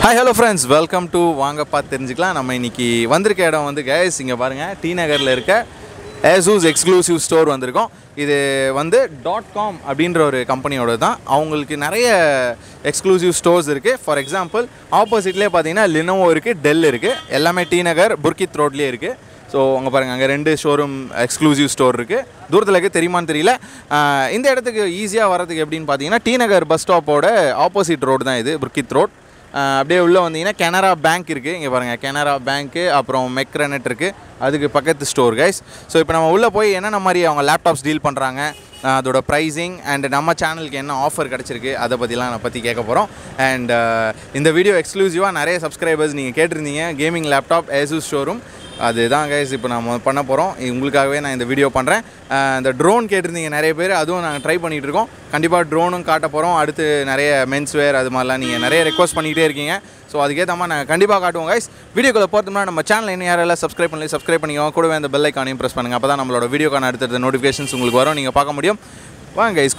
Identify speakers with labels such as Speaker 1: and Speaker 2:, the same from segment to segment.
Speaker 1: Hi hello friends welcome to வாங்கப்பா தெரிஞ்சுக்கலாம் நம்ம இன்னைக்கு வந்திருக்க இடம் வந்து கைஸ் இங்கே பாருங்கள் டி நகரில் இருக்க ஏசூஸ் எக்ஸ்க்ளூசிவ் ஸ்டோர் வந்திருக்கோம் இது வந்து டாட் காம் அப்படின்ற ஒரு கம்பெனியோட தான் அவங்களுக்கு நிறைய எக்ஸ்க்ளூசிவ் ஸ்டோர்ஸ் இருக்குது ஃபார் எக்ஸாம்பிள் ஆப்போசிட்லேயே பார்த்தீங்கன்னா லினோவோ இருக்குது டெல் இருக்குது எல்லாமே டி நகர் புர்கித் ரோட்லேயே இருக்குது ஸோ அங்கே பாருங்கள் அங்கே ரெண்டு ஷோரூம் எக்ஸ்க்ளூசிவ் ஸ்டோர் இருக்குது தூரத்தில் இருக்குது தெரியுமான்னு தெரியல ஆஹ் இந்த இடத்துக்கு ஈஸியாக வரதுக்கு எப்படின்னு பார்த்தீங்கன்னா டி நகர் பஸ் ஸ்டாப்போட ஆப்போசிட் ரோடு தான் இது புர்கித் ரோட் ஆஹ் அப்படியே உள்ளே வந்தீங்கன்னா கனரா பேங்க் இருக்குது இங்கே பாருங்கள் கனரா பேங்க்கு அப்புறம் மெக்ரனெட் இருக்குது அதுக்கு பக்கத்து ஸ்டோர் கைஸ் ஸோ இப்போ நம்ம உள்ளே போய் என்னென்ன மாதிரி அவங்க லேப்டாப்ஸ் டீல் பண்ணுறாங்க அதோட ப்ரைஸிங் அண்ட் நம்ம சேனலுக்கு என்ன ஆஃபர் கிடச்சிருக்கு அதை பற்றிலாம் நான் பற்றி கேட்க போகிறோம் அண்ட் இந்த வீடியோ எக்ஸ்க்ளூசிவாக நிறைய சப்ஸ்கிரைபர்ஸ் நீங்கள் கேட்டிருந்தீங்க கேமிங் லேப்டாப் ஏசூஸ் ஷோரூம் அதுதான் கைஸ் இப்போ நம்ம பண்ண போகிறோம் உங்களுக்காகவே நான் இந்த வீடியோ பண்ணுறேன் இந்த ட்ரோன் கேட்டிருந்தீங்க நிறைய பேர் அதுவும் நாங்கள் ட்ரை பண்ணிகிட்டு இருக்கோம் கண்டிப்பாக ட்ரோனும் காட்ட போகிறோம் அடுத்து நிறைய மென்ஸ் வேர் அது மாதிரிலாம் நீங்கள் நிறைய ரெக்வஸ்ட் பண்ணிகிட்டே இருக்கீங்க ஸோ அதுக்கேற்ற மாதிரி நாங்கள் கண்டிப்பாக காட்டுவோம் கைஸ் வீடியோக்குள்ள போகிறதுனா நம்ம சேனல் இன்னும் யாரெல்லாம் சப்ஸ்கிரைப் பண்ணி சப்ஸ்கிரைப் பண்ணிக்கோங்க கூடவே அந்த பெல் ஐக்கானையும் ப்ரெஸ் பண்ணுங்கள் அப்போ தான் நம்மளோட வீடியோக்கான அடுத்தடுத்த நோட்டிஃபிகேஷன்ஸ் உங்களுக்கு வரும் நீங்கள் பார்க்க முடியும் வாங்க கைஸ்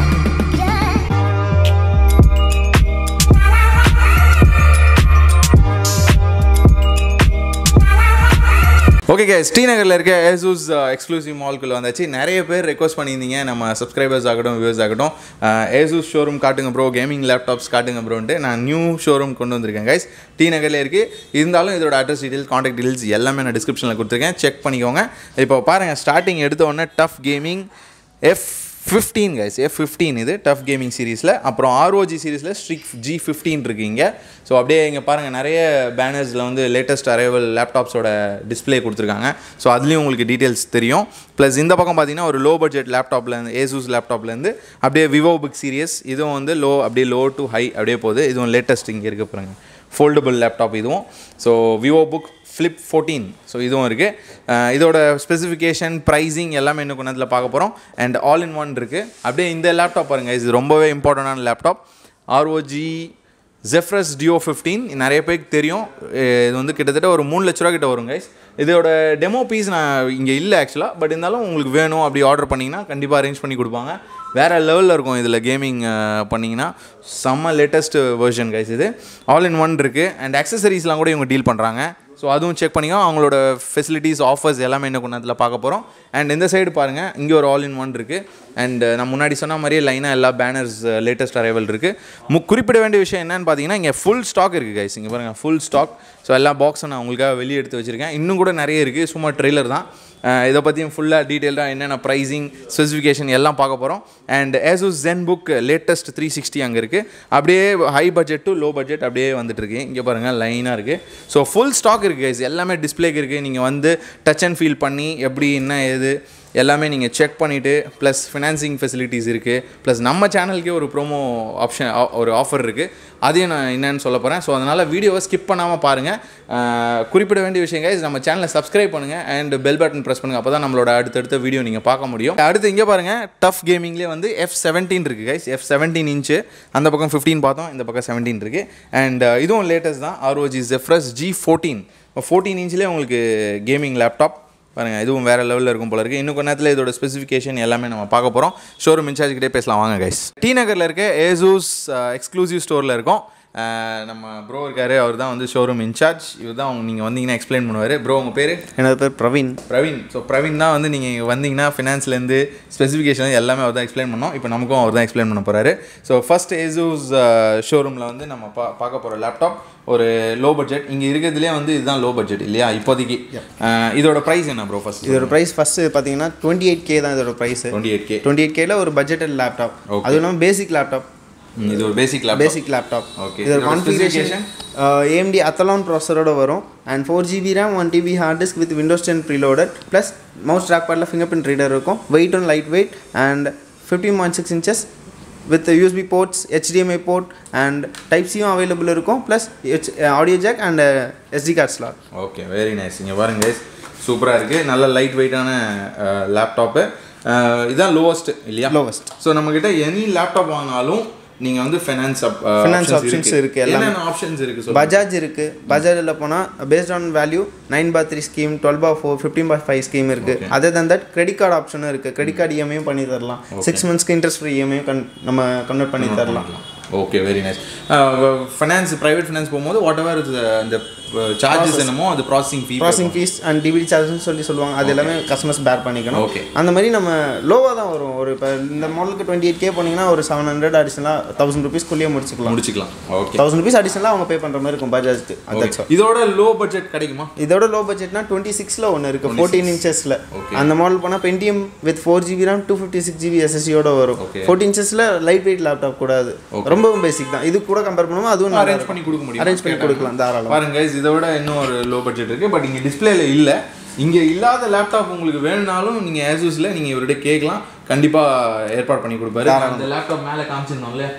Speaker 1: ஓகே கே ஸ்ரீநகரில் இருக்க ஏசூஸ் எக்ஸ்க்ளூசிவ் மால்குள்ளே வந்தாச்சு நிறைய பேர் ரெக்வஸ்ட் பண்ணியிருந்தீங்க நம்ம சப்ஸ்கிரைபர்ஸ் ஆகட்டும் வியூவர்ஸ் ஆகட்டும் ஏசூஸ் ஷோரூம் காட்டுங்க ப்ரோ கேமிங் லேப்டாப்ஸ் காட்டுங்க ப்ரோன்ட்டு நான் நியூ ஷோரூம் கொண்டு வந்திருக்கேன் கைஸ் டி நகரில் இருக்குது இருந்தாலும் இதோட அட்ரஸ் டீட்டெயில்ஸ் காண்டாக்ட் டீட்டெயில்ஸ் எல்லாமே நான் டிஸ்கிரிப்ஷனில் கொடுத்துருக்கேன் செக் பண்ணிக்கோங்க இப்போ பாருங்கள் ஸ்டார்டிங் எடுத்த உடனே TUF gaming F fifteen guys F fifteen இது டஃப் கேமிங் சீரிஸில் அப்புறம் ஆர்ஓஜி சீரிஸில் ஸ்ட்ரிக் ஜி ஃபிஃப்டீன் இருக்கீங்க ஸோ அப்படியே இங்கே பாருங்கள் நிறைய பேனர்ஸில் வந்து லேட்டஸ்ட் அரைவல் லேப்டாப்ஸோட டிஸ்ப்ளே கொடுத்துருக்காங்க ஸோ அதுலேயும் உங்களுக்கு டீட்டெயில்ஸ் தெரியும் ப்ளஸ் இந்த பக்கம் பார்த்தீங்கன்னா ஒரு லோ பட்ஜெட் லேப்டாப்லேருந்து ஏசூஸ் லேப்டாப்லேருந்து அப்படியே விவோ புக் சீரியஸ் இதுவும் வந்து லோ அப்படியே லோ டு ஹை அப்படியே போகுது இதுவும் லேட்டஸ்ட் இங்கே இருக்க பாருங்க ஃபோல்டபுள் லேப்டாப் இதுவும் so Vivo Book Flip fourteen so இதுவும் இருக்குது இதோட ஸ்பெசிஃபிகேஷன் ப்ரைஸிங் எல்லாமே இன்னும் கொஞ்ச நேரத்தில் பார்க்க போகிறோம் அண்ட் ஆல் இன் ஒன் இருக்குது அப்படியே இந்த லேப்டாப் பாருங்கள் இது ரொம்பவே இம்பார்ட்டண்டான laptop ROG Zephyrus Duo fifteen நிறைய பேருக்கு தெரியும் அஹ் இது வந்து கிட்டத்தட்ட ஒரு மூணு லட்ச ரூபா கிட்ட வரும் கைஸ் இதோட டெமோ பீஸ் நான் இங்கே இல்லை ஆக்சுவலாக பட் இருந்தாலும் உங்களுக்கு வேணும் அப்படி ஆர்டர் பண்ணிங்கன்னா கண்டிப்பாக அரேஞ்ச் பண்ணி கொடுப்பாங்க வேறு லெவலில் இருக்கும் இதில் கேமிங் பண்ணிங்கன்னா செம்ம லேட்டஸ்ட் வெர்ஷன் கைஸ் இது ஆல் இன் ஒன் இருக்குது அண்ட் அக்சசரிஸ்லாம் கூட இவங்க டீல் பண்ணுறாங்க ஸோ அதுவும் செக் பண்ணிக்கோ அவங்களோட ஃபெசிலிட்டிஸ் ஆஃபர்ஸ் எல்லாமே இன்னும் கொஞ்ச நேரத்தில் பார்க்க போகிறோம் அண்ட் இந்த சைடு பாருங்கள் இங்கே ஒரு ஆல் இன் ஒன் இருக்குது அண்ட் நான் முன்னாடி சொன்ன மாதிரியே லைனாக எல்லா பேனர்ஸ் லேட்டஸ்ட் அரைவல் இருக்குது மு குறிப்பிட வேண்டிய விஷயம் என்னன்னு பார்த்தீங்கன்னா இங்கே ஃபுல் ஸ்டாக் இருக்குது கைஸ் இங்கே பாருங்கள் ஃபுல் ஸ்டாக் ஸோ எல்லா பாக்ஸும் நான் உங்களுக்காக வெளியே எடுத்து வச்சுருக்கேன் இன்னும் கூட நிறைய இருக்குது சும்மா ட்ரெய்லர் தான் அஹ் இதை பற்றியும் ஃபுல்லாக டீட்டெயில்டாக என்னென்ன ப்ரைஸிங் ஸ்பெசிஃபிகேஷன் எல்லாம் பார்க்க போகிறோம் and Asus Zen Book latest three sixty அங்கே இருக்குது அப்படியே high budget to low budget அப்படியே வந்துட்டு இருக்கு இங்கே பாருங்கள் லைனாக இருக்குது ஸோ ஃபுல் ஸ்டாக் இருக்குது guys எல்லாமே டிஸ்பிளேக்கு இருக்குது நீங்கள் வந்து டச் அண்ட் ஃபீல் பண்ணி எப்படி என்ன ஏது எல்லாமே நீங்கள் செக் பண்ணிவிட்டு ப்ளஸ் ஃபினான்சிங் ஃபெசிலிட்டிஸ் இருக்குது ப்ளஸ் நம்ம சேனலுக்கே ஒரு ப்ரோமோ ஆப்ஷன் ஒரு ஆஃபர் இருக்குது அதையும் நான் என்னன்னு சொல்ல போகிறேன் ஸோ அதனால் வீடியோவை ஸ்கிப் பண்ணாமல் பாருங்கள் குறிப்பிட வேண்டிய விஷயம் guys நம்ம சேனலை சப்ஸ்கிரைப் பண்ணுங்கள் அண்ட் பெல் பட்டன் ப்ரெஸ் பண்ணுங்கள் அப்போ தான் நம்மளோட அடுத்தடுத்த வீடியோ நீங்கள் பார்க்க முடியும் அடுத்து இங்கே பாருங்கள் டஃப் கேமிங்லேயே வந்து எஃப் செவன்டீன் இருக்குது கைஸ் எஃப் செவன்டீன் இன்ச்சு அந்த பக்கம் ஃபிஃப்டீன் பார்த்தோம் இந்த பக்கம் செவன்டீன் இருக்குது அண்ட் இதுவும் லேட்டஸ்ட் தான் ROG Zephyrus G fourteen fourteen இன்ச்லேயே உங்களுக்கு கேமிங் லேப்டாப் பாருங்கள் இதுவும் வேறு லெவலில் இருக்கும் போல இருக்குது இன்னும் கொஞ்ச நேரத்தில் இதோட ஸ்பெசிஃபிகேஷன் எல்லாமே நம்ம பார்க்க போகிறோம் ஷோரூம் இன்சார்ஜ் கிட்டே பேசலாம் வாங்க கைஸ் டி நகரில் இருக்க ஏசூஸ் எக்ஸ்க்ளூசிவ் ஸ்டோரில் இருக்கோம் அஹ் நம்ம ப்ரோ இருக்காரு அவர் தான் வந்து ஷோரூம் இன்சார்ஜ் இவர் தான் நீங்கள் வந்தீங்கன்னா எக்ஸ்பிளைன் பண்ணுவார் ப்ரோ உங்கள் பேர்
Speaker 2: எனது பேர் பிரவீன்
Speaker 1: பிரவீன் ஸோ பிரவீன் தான் வந்து நீங்கள் இங்கே வந்தீங்கன்னா ஃபினான்ஸ்லேருந்து ஸ்பெசிஃபிகேஷன் எல்லாமே அவர் தான் எக்ஸ்பிளைன் பண்ணோம் இப்போ நமக்கும் அவர் தான் எக்ஸ்பிளைன் பண்ண போகிறாரு ஸோ ஃபர்ஸ்ட் ஏசூஸ் ஷோரூமில் வந்து நம்ம பா பார்க்க போகிற லேப்டாப் ஒரு லோ பட்ஜெட் இங்கே இருக்கிறதுலே வந்து இதுதான் லோ பட்ஜெட் இல்லையா இப்போதைக்கு அஹ் இதோட ப்ரைஸ் என்ன ப்ரோ ஃபர்ஸ்ட்
Speaker 2: இதோட ப்ரைஸ் ஃபஸ்ட்டு பார்த்தீங்கன்னா டுவெண்ட்டி எயிட் கே தான் இதோட price
Speaker 1: twenty eight K
Speaker 2: twenty eight கேல ஒரு பட்ஜெட்டட் லேப்டாப்
Speaker 1: Okay.
Speaker 2: அதுவும் இல்லாமல் பேசிக் லேப்டாப்
Speaker 1: இது ஒரு basic laptop
Speaker 2: basic laptop
Speaker 1: Okay.
Speaker 2: இதோட
Speaker 1: இதோட
Speaker 2: கான்ஃபிகரேஷன் ஏஎம்டி அத்தலான் ப்ராசரோட வரும் and four GB RAM one TB hard disk with Windows ten preloaded plus mouse track பேடில் ஃபிங்கர் பிரிண்ட் ரீடர் இருக்கும் weight and light lightweight and fifteen point six inches with USB ports HDMI port and type சியும் available இருக்கும் plus audio jack and SD card slot
Speaker 1: okay very nice இங்கே பாருங்க guys சூப்பராக இருக்குது நல்ல light வெயிட்டான laptop இதான் லோவஸ்ட் இல்லையா
Speaker 2: Lowest.
Speaker 1: ஸோ நம்மக்கிட்ட எனி லேப்டாப் வாங்கினாலும் நீங்கள் வந்து ஃபைனான்ஸ்
Speaker 2: Finance options இருக்கு, எல்லாமே.
Speaker 1: என்னென்ன ஆப்ஷன்ஸ் இருக்குது சொல்லுங்க
Speaker 2: பஜாஜ் இருக்கு பஜாஜில் போனால் based on value nine by three scheme twelve by four fifteen by five scheme இருக்கு
Speaker 1: Okay.
Speaker 2: Other than that credit card ஆப்ஷனும் இருக்கு கிரெடிட் கார்டு இஎம்ஐயும் பண்ணி தரலாம் சிக்ஸ் மந்த்ஸ்க்கு இன்ட்ரெஸ்ட் ஃப்ரீ இஎம்ஐயும் கன் நம்ம கன்வெர்ட் பண்ணி தரலாம்
Speaker 1: okay very nice finance private finance போகும்போது வாட் எவர் அந்த சார்ஜஸ் என்னமோ அது processing fee
Speaker 2: processing fees and DBD சார்ஜ்னு சொல்லி சொல்லுவாங்க அது எல்லாமே கஸ்டமர்ஸ் பேர் பண்ணிக்கணும்
Speaker 1: Okay.
Speaker 2: அந்த மாதிரி நம்ம லோவாக தான் வரும் ஒரு இப்போ இந்த மாடலுக்கு டுவெண்ட்டி எயிட் கே போனீங்கன்னா ஒரு செவன் ஹண்ட்ரட் அடிஷனலாக தௌசண்ட் ருபீஸ்க்குள்ளேயே முடிச்சுக்கலாம்
Speaker 1: முடிச்சுக்கலாம் ஓகே
Speaker 2: தௌசண்ட் ருபீஸ் அடிஷனலாக அவங்க பே பண்ணுற மாதிரி இருக்கும் பஜாஜ்க்கு அதாச்சும்
Speaker 1: இதோட லோ பட்ஜெட் கிடைக்குமா
Speaker 2: இதோட லோ பட்ஜெட்னா டுவெண்ட்டி சிக்ஸில் ஒன்று இருக்குது ஃபோர்டீன் இன்ச்சஸில்
Speaker 1: Okay.
Speaker 2: அந்த மாடல் போனால் Pentium with four GB RAM two fifty six GB எஸ்எஸ்சியோட வரும்
Speaker 1: Okay.
Speaker 2: ஃபோர்டீன் இன்ச்சஸில் லைட் வெயிட் லேப்டாப் கூடாது ரொம்பவும் பேசிக் தான் இது கூட கம்பேர் பண்ணும்போது அதுவும்
Speaker 1: அரேஞ்ச் பண்ணி கொடுக்க முடியும்
Speaker 2: அரேஞ்ச் பண்ணி கொடுக்கலாம் தாராளம்
Speaker 1: பாருங்க guys, இதை விட இன்னும் ஒரு லோ பட்ஜெட் இருக்கு பட் இங்க டிஸ்பிளேல இல்ல இங்க இல்லாத லேப்டாப் உங்களுக்கு வேணும்னாலும் நீங்க ஏசூஸ்ல நீங்க இவர்கிட்ட கேட்கலாம் கண்டிப்பா ஏற்பாடு பண்ணி கொடுப்பாரு அந்த லேப்டாப் மேல காமிச்சிருந்தோம்ல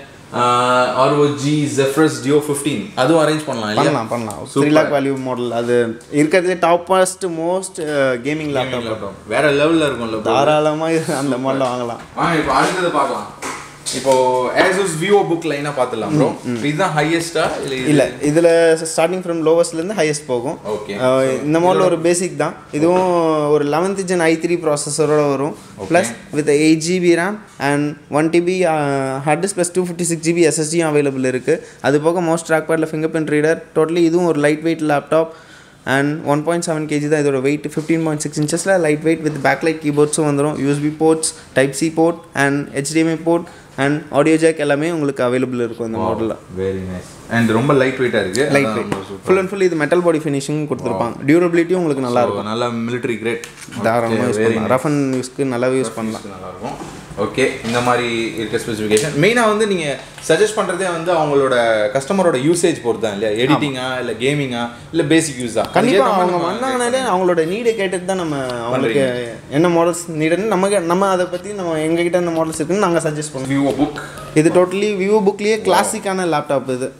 Speaker 1: ஆர்ஓஜி ஜெஃப்ரஸ் டியோ ஃபிஃப்டீன் அதுவும் அரேஞ்ச் பண்ணலாம் இல்லையா
Speaker 2: பண்ணலாம் பண்ணலாம் த்ரீ லேக் வேல்யூ மாடல் அது இருக்கிறதுலே toppest most gaming laptop
Speaker 1: laptop வேற லெவல்ல இருக்கும்ல bro.
Speaker 2: தாராளமாக அந்த மாடல் வாங்கலாம்
Speaker 1: வாங்க இப்போ அடுத்தது பார்க்கலாம் இப்போ ஏசூஸ் விவோ புக் லைனா பார்த்துலாம் ப்ரோ இதுதான் ஹையஸ்டா இல்ல இது-
Speaker 2: இல்லை இதில் ஸ்டார்டிங் ஃப்ரம் லோவஸ்ட்லேருந்து ஹையஸ்ட் போகும்
Speaker 1: ஓகே
Speaker 2: அஹ் இந்த மாடல் ஒரு பேசிக் தான் இதுவும் ஒரு லெவன்த் ஜென் ஐ த்ரீ ப்ராசஸரோட வரும் plus with eight GB RAM and one TB hard disk plus two fifty six GB எஸ்எஸ்டியும் அவைலபிள் இருக்குது அது போக மோஸ்ட் ட்ராக் பேடில் ஃபிங்கர் பிரிண்ட் ரீடர் டோட்டலி இதுவும் ஒரு light weight laptop and one point seven KG தான் இதோட வெயிட் ஃபிஃப்டீன் பாயிண்ட் சிக்ஸ் இன்ச்சஸில் லைட் வெயிட் வித் பேக்லைட் கீபோர்ட்ஸும் வந்துடும் USB ports type C port and HDMI port and audio jack எல்லாமே உங்களுக்கு available இருக்கும் இந்த மாடலில்
Speaker 1: வெரி நைஸ் அண்ட் ரொம்ப லைட் வெயிட்டா இருக்கு
Speaker 2: லைட்
Speaker 1: அதான்
Speaker 2: வெயிட்
Speaker 1: ரொம்ப super.
Speaker 2: ஃபுல் அண்ட் ஃபுல் இது மெட்டல் பாடி ஃபினிஷிங் கொடுத்துருப்பாங்க டியூரபிலிட்டியும் உங்களுக்கு நல்லா
Speaker 1: So, நல்ல மிலிட்டரி கிரேட்
Speaker 2: தாராளமாக யூஸ் பண்ணலாம் ரஃப் அண்ட் யூஸ்க்கு நல்லாவே யூஸ் பண்ணலாம்
Speaker 1: நல்லா இருக்கும் ஓகே இந்த மாதிரி இருக்க ஸ்பெசிஃபிகேஷன் மெயினாக வந்து நீங்கள் சஜஸ்ட் பண்ணுறதே வந்து அவங்களோட கஸ்டமரோட யூசேஜ் பொறுத்து தான் இல்லையா எடிட்டிங்கா இல்லை கேமிங்கா இல்லை பேசிக் யூஸா
Speaker 2: கண்டிப்பாக அவங்க வந்தாங்கனாலே அவங்களோட நீடை கேட்டுட்டு தான் நம்ம அவங்களுக்கு என்ன மாடல்ஸ் நீடுன்னு நமக்கு நம்ம அதை பற்றி நம்ம எங்ககிட்ட என்ன மாடல்ஸ் இருக்குன்னு நாங்கள் சஜஸ்ட் பண்ணுவோம்
Speaker 1: விவோ புக்
Speaker 2: இது டோட்டலி விவோ புக்லேயே கிளாசிக்கான லேப்டாப் இது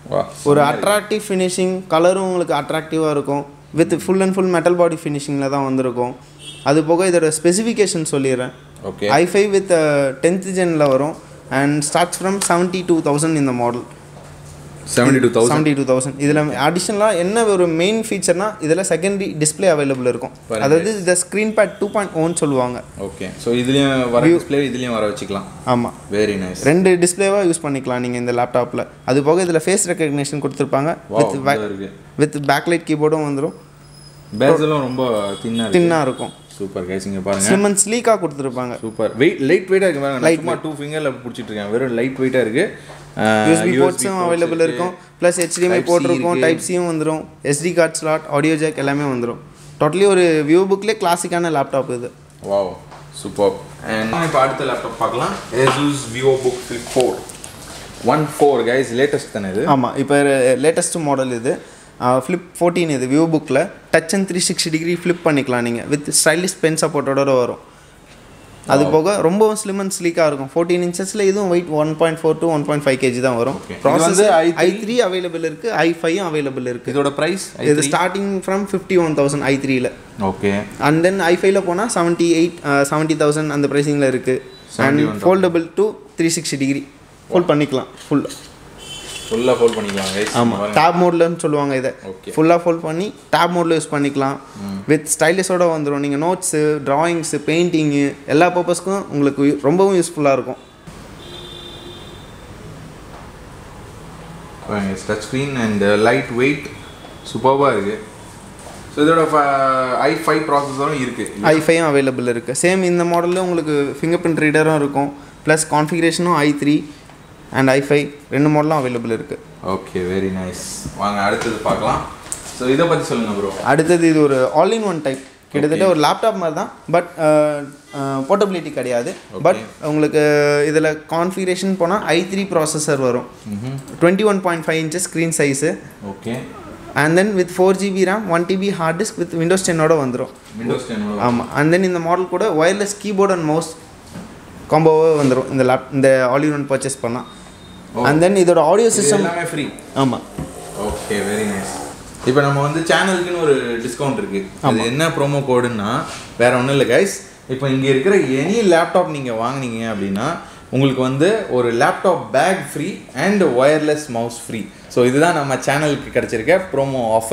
Speaker 2: ஒரு அட்ராக்டிவ் ஃபினிஷிங் கலரும் உங்களுக்கு அட்ராக்டிவாக இருக்கும் with full and full metal body ஃபினிஷிங்கில் தான் வந்திருக்கும் அது போக இதோட ஸ்பெசிஃபிகேஷன் சொல்லிடுறேன்
Speaker 1: okay
Speaker 2: i five with tenth ஜெனில் வரும் and starts from seventy two thousand இந்த model
Speaker 1: seventy two thousand
Speaker 2: seventy two thousand இதில் அடிஷ்னலாக என்ன ஒரு மெயின் ஃபீச்சர்னா இதில் செகண்டரி டிஸ்ப்ளே அவைலபிள் இருக்கும்
Speaker 1: பாருங்க.
Speaker 2: அதாவது இந்த screen pad two point one சொல்லுவாங்க
Speaker 1: ஓகே ஸோ இதுலேயும் வர டிஸ்பிளே இதுலேயும் வர வச்சுக்கலாம்
Speaker 2: ஆமாம்
Speaker 1: வெரி நைஸ்
Speaker 2: ரெண்டு டிஸ்ப்ளேவாக யூஸ் பண்ணிக்கலாம் நீங்கள் இந்த லேப்டாப்பில் அது போக இதில் ஃபேஸ் ரெக்கக்னேஷன் கொடுத்துருப்பாங்க வித்
Speaker 1: இருக்கு
Speaker 2: வித் பேக்லைட் கீபோர்டும் வந்துடும்
Speaker 1: பேஸெல்லாம் ரொம்ப தின்னா இருக்கு
Speaker 2: தின்னாக இருக்கும்
Speaker 1: சூப்பர் கைஸ் இங்கே பாருங்க
Speaker 2: ஸ்லிம் அண்ட் ஸ்லீக்காக கொடுத்துருப்பாங்க
Speaker 1: சூப்பர் வெயிட் லைட் வெயிட்டாக இருக்கு பாருங்க லைட் டூ ஃபிங்கரில் பிடிச்சிட்டு இருக்கேன் வெறும் லைட் வெயிட்டாக இருக்கு
Speaker 2: யூஎஸ்பி போர்ட்ஸும் அவைலபிள் இருக்கும் plus HDMI
Speaker 1: Type C
Speaker 2: port இருக்கும்
Speaker 1: இருக்கு.
Speaker 2: டைப் சியும் வந்துடும் SD card slot audio jack எல்லாமே வந்துடும் டோட்டலி ஒரு வியூ புக்லேயே கிளாசிக்கான லேப்டாப் இது
Speaker 1: வாவ் சூப்பர் அண்ட் இப்போ அடுத்த லேப்டாப் பார்க்கலாம் Asus Vivo Book Flip four one four guys latest தானே இது
Speaker 2: ஆமாம் இப்போ லேட்டஸ்ட் மாடல் இது ஃப்ளிப் ஃபோர்டீன் இது விவோ புக்கில் touch and three sixty degree flip பண்ணிக்கலாம் நீங்கள் வித் ஸ்டைலிஷ் பென் சப்போர்ட்டோட வரும் அது போக ரொம்பவும் ஸ்லிம் அண்ட் ஸ்லீக்காக இருக்கும் ஃபோர்டீன் இன்ச்சஸில் இதுவும் weight one point four to one point five KG தான் வரும்
Speaker 1: Okay. இது
Speaker 2: ப்ராசஸ்
Speaker 1: வந்து
Speaker 2: ஐ த்ரீ அவைலபிள் இருக்குது ஐ ஃபைவும் அவைலபிள் இருக்குது
Speaker 1: இதோட ப்ரைஸ்
Speaker 2: இது starting from fifty one thousand i த்ரீல
Speaker 1: ஓகே
Speaker 2: அண்ட் தென் ஐ ஃபைவ்ல போனால் செவன்ட்டி எயிட் செவன்ட்டி தௌசண்ட் அந்த ப்ரைஸிங்கில் இருக்குது and
Speaker 1: 71,000.
Speaker 2: Foldable to three sixty degree full பண்ணிக்கலாம் ஃபுல்
Speaker 1: ஃபுல்லாக ஃபோல்ட் பண்ணிக்கலாம் கைஸ்
Speaker 2: ஆமாம் டேப் மோட்லன்னு சொல்லுவாங்க இதை
Speaker 1: Okay.
Speaker 2: ஃபுல்லாக ஃபோல்ட் பண்ணி டேப் மோடில் யூஸ் பண்ணிக்கலாம் வித் ஸ்டைலிஷோட வந்துடும் நீங்கள் நோட்ஸு ட்ராயிங்ஸு பெயிண்டிங்கு எல்லா பர்பஸ்க்கும் உங்களுக்கு யூ- ரொம்பவும் யூஸ்ஃபுல்லாக இருக்கும்
Speaker 1: touch screen and light weight சூப்பராக இருக்கு ஸோ இதோட ஐ ஃபைவ் ப்ராசஸரும் இருக்கு
Speaker 2: ஐ ஃபைவும் அவைலபிள் இருக்குது சேம் இந்த மாடலில் உங்களுக்கு ஃபிங்கர் பிரிண்ட் ரீடரும் இருக்கும் ப்ளஸ் கான்ஃபிகரேஷனும் i three and i five ரெண்டு மாடலும் அவைலபிள் இருக்குது
Speaker 1: ஓகே வெரி நைஸ் வாங்க அடுத்தது பார்க்கலாம் ஸோ இதை பற்றி சொல்லுங்க ப்ரோ
Speaker 2: அடுத்தது இது ஒரு ஆல் இன் ஒன் டைப் கிட்டத்தட்ட ஒரு லேப்டாப் மாதிரி தான் பட் போர்ட்டபிலிட்டி கிடையாது பட் உங்களுக்கு இதில் கான்ஃபிகரேஷன் போனால் ஐ த்ரீ ப்ராசஸர் வரும் twenty one point five inches screen size
Speaker 1: okay
Speaker 2: and then with four GB RAM one TB hard disk with Windows டென்னோட வந்துடும்
Speaker 1: விண்டோஸ் டென்னோட
Speaker 2: ஆமாம் அண்ட் தென் இந்த மாடல் கூட ஒயர்லெஸ் கீபோர்ட் அண்ட் மவுஸ் காம்போவே வந்துடும் இந்த லேப் இந்த ஆல் இன் ஒன் பர்ச்சேஸ் பண்ணால் அண்ட் தென் இதோட ஆடியோ சிஸ்டம்
Speaker 1: எல்லாமே ஃப்ரீ
Speaker 2: ஆமாம்
Speaker 1: ஓகே வெரி நைஸ் இப்போ நம்ம வந்து சேனலுக்குன்னு ஒரு டிஸ்கவுண்ட் இருக்கு அது என்ன ப்ரோமோ கோடுன்னா வேற ஒன்றும் இல்லை கைஸ் இப்போ இங்கே இருக்கிற எனி லேப்டாப் நீங்கள் வாங்குனீங்க அப்படின்னா உங்களுக்கு வந்து ஒரு laptop bag free and wireless mouse free so இதுதான் நம்ம சேனலுக்கு கிடச்சிருக்க ப்ரோமோ ஆஃபர்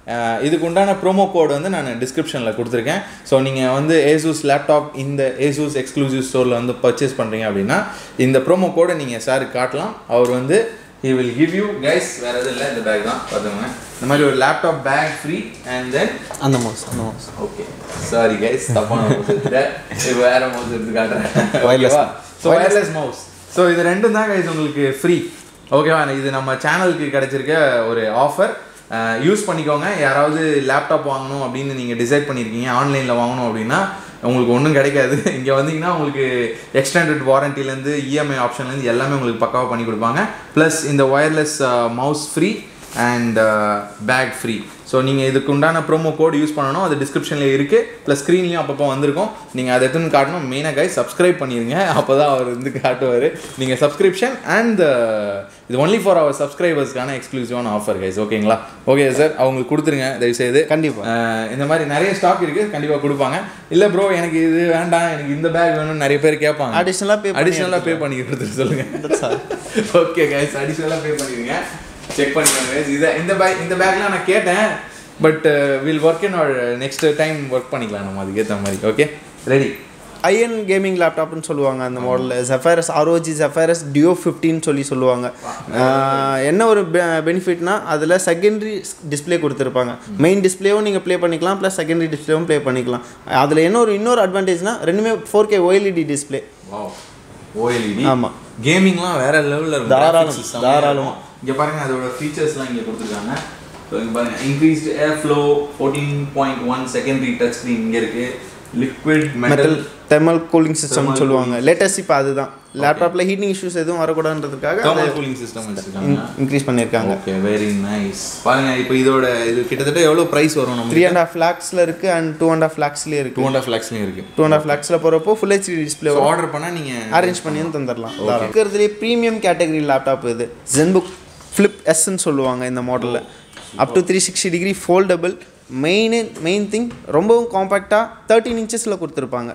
Speaker 1: அஹ் இதுக்கு உண்டான ப்ரோமோ கோட் வந்து நான் டிஸ்கிரிப்ஷனில் கொடுத்துருக்கேன் ஸோ நீங்கள் வந்து ஏசூஸ் லேப்டாப் இந்த ஏசூஸ் எக்ஸ்க்ளூசிவ் ஸ்டோரில் வந்து பர்ச்சேஸ் பண்ணுறீங்க அப்படின்னா இந்த ப்ரோமோ கோடை நீங்கள் சாருக்கு காட்டலாம் அவர் வந்து he will give you guys வேறு எதுவும் இல்லை இந்த பேக் தான் பார்த்துங்க இந்த மாதிரி ஒரு laptop bag free and then
Speaker 2: அந்த மவுஸ் அந்த மவுஸ்
Speaker 1: ஓகே சாரி கைஸ் தப்பான மவுஸ் எடுத்துட்டேன் இப்போ வேற மவுஸ் எடுத்து காட்டுறேன்
Speaker 2: Wireless.
Speaker 1: ஓகேவா ஸோ வயர்லெஸ் மவுஸ் ஸோ இது ரெண்டும் தான் கைஸ் உங்களுக்கு ஃப்ரீ ஓகேவா இது நம்ம சேனலுக்கு கிடைச்சிருக்க ஒரு ஆஃபர் யூஸ் பண்ணிக்கோங்க யாராவது லேப்டாப் வாங்கணும் அப்படின்னு நீங்கள் டிசைட் பண்ணியிருக்கீங்க ஆன்லைனில் வாங்கணும் அப்படின்னா உங்களுக்கு ஒன்றும் கிடைக்காது இங்கே வந்தீங்கன்னா உங்களுக்கு எக்ஸ்டெண்டட் வாரண்டிலேருந்து இஎம்ஐ ஆப்ஷன்லேருந்து எல்லாமே உங்களுக்கு பக்காவாக பண்ணி கொடுப்பாங்க ப்ளஸ் இந்த wireless mouse free and bag free so நீங்கள் இதுக்கு உண்டான ப்ரோமோ கோட் யூஸ் பண்ணணும் அது டிஸ்கிரிப்ஷனில் இருக்குது ப்ளஸ் ஸ்க்ரீன்லேயும் அப்பப்போ வந்திருக்கும் நீங்கள் அதை எடுத்துன்னு காட்டணும் மெயினாக கை சப்ஸ்கிரைப் பண்ணிடுங்க அப்போ தான் அவர் வந்து காட்டுவார் நீங்கள் சப்ஸ்கிரிப்ஷன் அண்ட் இது ஒன்லி ஃபார் அவர் சப்ஸ்கிரைபர்ஸ்க்கான எக்ஸ்க்ளூசிவான ஆஃபர் கைஸ் ஓகேங்களா ஓகே சார் அவங்களுக்கு கொடுத்துருங்க தயவுசெய்து
Speaker 2: கண்டிப்பா.
Speaker 1: அஹ், இந்த மாதிரி நிறைய ஸ்டாக் இருக்குது கண்டிப்பாக கொடுப்பாங்க இல்லை ப்ரோ எனக்கு இது வேண்டாம் எனக்கு இந்த பேக் வேணும்னு நிறைய பேர் கேட்பாங்க
Speaker 2: Additional ஆ pay பண்ணி
Speaker 1: அடிஷ்னலாக பே பண்ணி கொடுத்துட்டு சொல்லுங்கள்
Speaker 2: That's all.
Speaker 1: ஓகே கைஸ் அடிஷனலாக பே பண்ணிடுங்க செக் பண்ணிக்கோங்க guys. இதை இந்த பேக் இந்த பேக்லாம் நான் கேட்டேன் but will work in our next time work பண்ணிக்கலாம் நம்ம அதுக்கேற்ற மாதிரி ஓகே ரெடி
Speaker 2: ஐஎன் கேமிங் லேப்டாப்னு சொல்லுவாங்க அந்த மாடலில் ஜெஃபைரஸ் ஆர்ஓஜி ஜெஃபைரஸ் டியோ ஃபிஃப்டின்னு சொல்லி சொல்லுவாங்க ஆஹ் என்ன ஒரு பெனிஃபிட்னா அதில் செகண்டரி டிஸ்ப்ளே கொடுத்துருப்பாங்க மெயின் டிஸ்ப்ளேவும் நீங்கள் ப்ளே பண்ணிக்கலாம் ப்ளஸ் செகண்டரி டிஸ்ப்ளேவும் ப்ளே பண்ணிக்கலாம் அதில் என்ன ஒரு இன்னொரு அட்வான்டேஜ்னா ரெண்டுமே four K OLED display
Speaker 1: wow OLED
Speaker 2: ஆமா.
Speaker 1: கேமிங்லாம் வேற லெவலில் இருக்கும்
Speaker 2: தாராளம்,
Speaker 1: Graphics செம்மையா
Speaker 2: தாராளம்.
Speaker 1: இருக்கும். இங்க பாருங்க அதோட ஃபீச்சர்ஸ்லாம் இங்க கொடுத்துருக்காங்க ஸோ இங்க பாருங்க increased air flow fourteen point one secondary touch screen இங்க இருக்கு liquid
Speaker 2: metal
Speaker 1: metal
Speaker 2: thermal cooling system
Speaker 1: Thermal
Speaker 2: சொல்லுவாங்க லேட்டஸ்ட் இப்போ அதுதான் லேப்டாப்பில் ஹீட்டிங் இஷ்யூஸ் எதுவும் வரக்கூடாதுன்றதுக்காக
Speaker 1: தெர்மல் கூலிங் சிஸ்டம் வச்சிருக்காங்க
Speaker 2: இன்க்ரீஸ் பண்ணியிருக்காங்க
Speaker 1: ஓகே வெரி நைஸ் பாருங்க இப்போ இதோட இது கிட்டத்தட்ட எவ்வளோ ப்ரைஸ் வரும் நம்ம
Speaker 2: த்ரீ அண்ட் ஹாஃப் லேக்ஸில் இருக்குது அண்ட் டூ அண்ட் ஹாஃப் லேக்ஸ்லேயே
Speaker 1: டூ
Speaker 2: இருக்குது
Speaker 1: அண்ட் ஆஃப் லேக்ஸ்லையும் இருக்கு
Speaker 2: டூ அண்ட் ஹாஃப் லேக்ஸில் போகிறப்போ full HD display
Speaker 1: so order பண்ணால் நீங்கள்
Speaker 2: அரேஞ்ச் பண்ணியும் தந்துடலாம் இருக்கிறதுலே ப்ரீமியம் கேட்டகரி லேப்டாப் இது ஜென்புக் ஃப்ளிப் எஸ்ன்னு சொல்லுவாங்க இந்த மாடலில் up to three sixty degree foldable main main thing ரொம்பவும் காம்பேக்டாக தேர்ட்டின் இன்ச்சஸில் கொடுத்துருப்பாங்க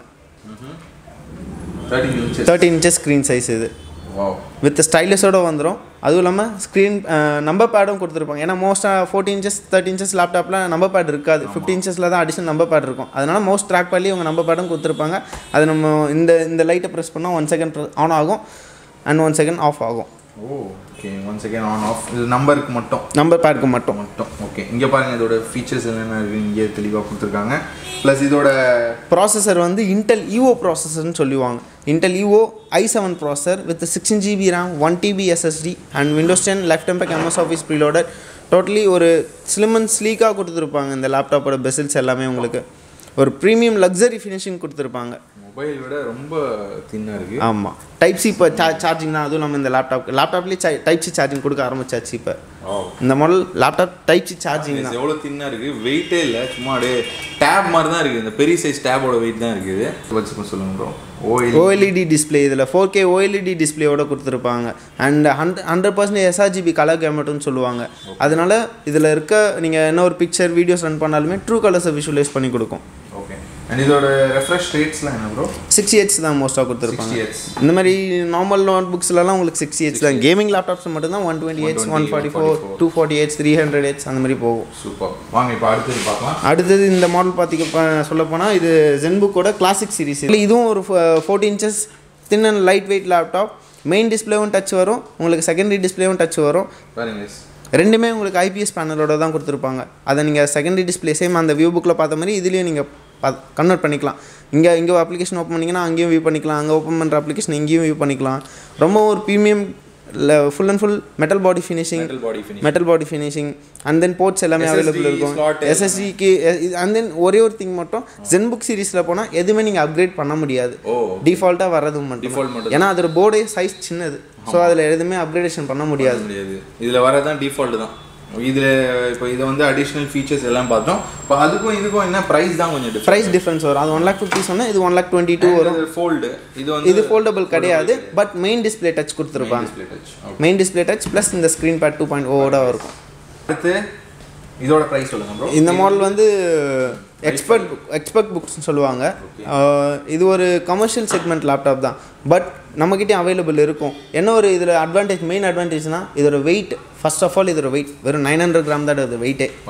Speaker 1: thirty inches
Speaker 2: thirteen inches screen size இது
Speaker 1: வாவ்
Speaker 2: வித் ஸ்டைலஸோட வந்துடும் அதுவும் இல்லாமல் ஸ்க்ரீன் நம்பர் பேடும் கொடுத்துருப்பாங்க ஏன்னா மோஸ்ட்டாக ஃபோர்ட்டி இன்ச்சஸ் தேர்ட்டி இன்ச்சஸ் லேப்டாப்பில் நம்பர் பேட் இருக்காது ஃபிஃப்டி இன்ச்சஸில் தான் அடிஷனல் நம்பர் பேட் இருக்கும் அதனால் மோஸ்ட் ட்ராக் பண்ணி உங்கள் நம்பர் பேடும் கொடுத்துருப்பாங்க அது நம்ம இந்த இந்த லைட்டை ப்ரெஸ் பண்ணால் ஒன் செகண்ட் ஆன் ஆகும் அண்ட் ஒன் செகண்ட் ஆஃப் ஆகும்
Speaker 1: oh okay one second on off இது நம்பருக்கு மட்டும்
Speaker 2: நம்பர் பேட்க்கு மட்டும்
Speaker 1: மட்டும் ஓகே இங்கே பாருங்க இதோட ஃபீச்சர்ஸ் என்னென்ன இருக்கு இங்கே தெளிவாக கொடுத்துருக்காங்க ப்ளஸ் இதோட
Speaker 2: ப்ராசஸர் வந்து இன்டெல் ஈஓ ப்ராசஸர்னு சொல்லுவாங்க Intel Evo i seven processor with sixteen GB RAM one TB SSD and Windows ten left டெம்பக் எம்எஸ் ஆஃபீஸ் ப்ரீலோடர் டோட்டலி ஒரு ஸ்லிம் அண்ட் ஸ்லீக்காக கொடுத்துருப்பாங்க இந்த லேப்டாப்போட பெசில்ஸ் எல்லாமே உங்களுக்கு ஒரு ப்ரீமியம் லக்ஸரி ஃபினிஷிங் கொடுத்துருப்பாங்க
Speaker 1: மொபைல் விட ரொம்ப தின்னாக இருக்குது
Speaker 2: ஆமாம் டைப் சி இப்போ சார்ஜிங் தான் அதுவும் நம்ம இந்த லேப்டாப் லேப்டாப்லேயே டைப் சி சார்ஜிங் கொடுக்க ஆரம்பிச்சாச்சு இப்போ இந்த model laptop type C charging தான்
Speaker 1: எவ்வளோ தின்னாக இருக்குது வெயிட்டே இல்லை சும்மா அப்படியே டேப் மாதிரி தான் இருக்குது இந்த பெரிய சைஸ் டேபோட வெயிட் தான் இருக்குது வச்சு சொல்லுங்க ப்ரோ ஓயில்
Speaker 2: ஓஎல்இடி டிஸ்பிளே இதில் ஃபோர் கே ஓஎல்இடி டிஸ்பிளேயோட கொடுத்துருப்பாங்க அண்ட் ஹண்ட் ஹண்ட்ரட் பர்சன்ட் எஸ்ஆர்ஜிபி கலர் கேமட்டுன்னு சொல்லுவாங்க அதனால இதில் இருக்க நீங்கள் என்ன ஒரு பிக்சர் வீடியோஸ் ரன் பண்ணாலுமே ட்ரூ கலர்ஸை விஷுவலைஸ் பண்ணி கொடுக்கும்
Speaker 1: ஓகே அண்ட் இதோட ரெஃப்ரெஷ் ரேட்ஸ்லாம் என்ன ப்ரோ
Speaker 2: சிக்ஸ் ஹெச் தான் மோஸ்ட்டாக கொடுத்துருப்பாங்க
Speaker 1: சிக்ஸ்டி ஹெட்ஸ்
Speaker 2: இந்த மாதிரி நார்மல் நோட் புக்ஸ்லலாம் உங்களுக்கு சிக்ஸ் ஹெச் தான் கேமிங் லேப்டாப்ஸ் மட்டும் தான் one twenty H one forty four two forty H three hundred H அந்த மாதிரி போகும்
Speaker 1: சூப்பர் வாங்க இப்போ அடுத்தது பார்க்கலாம்
Speaker 2: அடுத்தது இந்த மாடல் பார்த்திங்க சொல்லப்போனால் இது ஜென்புக்கோட கிளாசிக் சீரிஸ் இதுவும் ஒரு forty inches thin and light weight laptop main டிஸ்பிளேவும் டச் வரும் உங்களுக்கு செகண்டரி டிஸ்பிளேவும் டச் வரும்
Speaker 1: பாருங்க guys.
Speaker 2: ரெண்டுமே உங்களுக்கு ஐபிஎஸ் பேனலோட தான் கொடுத்துருப்பாங்க அதை நீங்கள் செகண்டரி டிஸ்பிளே சேம் அந்த வியூ புக்கில் பார்த்த மாதிரி இதுலேயும் நீங்கள் கன்வெர்ட் பண்ணிக்கலாம் இங்கே இங்கே அப்ளிகேஷன் ஓப்பன் பண்ணிங்கன்னா அங்கேயும் வியூ பண்ணிக்கலாம் அங்கே ஓப்பன் பண்ணுற அப்ளிகேஷன் இங்கேயும் வியூ பண்ணிக்கலாம் ரொம்ப ஒரு premium full and full metal body finishing
Speaker 1: Metal body finish.
Speaker 2: Metal body finishing and then ports எல்லாமே
Speaker 1: SSD
Speaker 2: அவைலபிள் இருக்கும்
Speaker 1: slot
Speaker 2: எஸ்எஸ்டிக்கு அண்ட் தென் ஒரே ஒரு திங் மட்டும் ஜென்புக் சீரிஸில் போனால் எதுவுமே நீங்கள் அப்கிரேட் பண்ண முடியாது
Speaker 1: ஓ
Speaker 2: டிஃபால்ட்டாக வர்றது மட்டும்
Speaker 1: Default மட்டும்
Speaker 2: ஏன்னா அதோட போர்டே சைஸ் சின்னது ஸோ அதில் எதுவுமே அப்கிரேடேஷன் பண்ண முடியாது
Speaker 1: முடியாது இதில் வரதான் டிஃபால்ட் தான் இதில் இப்போ இதை வந்து அடிஷ்னல் ஃபீச்சர்ஸ் எல்லாம் பார்த்தோம் இப்போ அதுக்கும் இதுக்கும் என்ன ப்ரைஸ் தான் கொஞ்சம் டிஃப்ரெண்ட்
Speaker 2: ப்ரைஸ் டிஃப்ரென்ஸ் வரும் அது ஒன் லேக் ஃபிஃப்டி சொன்னால் இது ஒன் லேக் டுவெண்ட்டி டூ வரும்
Speaker 1: ஃபோல்டு இது வந்து
Speaker 2: இது ஃபோல்டபுள் கிடையாது பட் மெயின் டிஸ்பிளே டச் கொடுத்துருப்பாங்க
Speaker 1: display touch.
Speaker 2: Main display touch plus இந்த ஸ்க்ரீன் பேட் டூ பாயிண்ட் ஓட இருக்கும்
Speaker 1: அடுத்து இதோட ப்ரைஸ் சொல்லுங்க ப்ரோ
Speaker 2: இந்த மாடல் வந்து எக்ஸ்பர்ட் எக்ஸ்பர்ட் புக்ஸ்னு சொல்லுவாங்க அஹ் இது ஒரு கமர்ஷியல் செக்மெண்ட் லேப்டாப் தான் பட் நம்மக்கிட்டே அவைலபிள் இருக்கும் என்ன ஒரு இதில் அட்வான்டேஜ் மெயின் அட்வான்டேஜ்னா இதோட வெயிட் ஃபர்ஸ்ட் ஆஃப் ஆல் இதோட வெயிட் வெறும் நைன் ஹண்ட்ரட் கிராம் தான் இது வெயிட்டே
Speaker 1: பாருங்க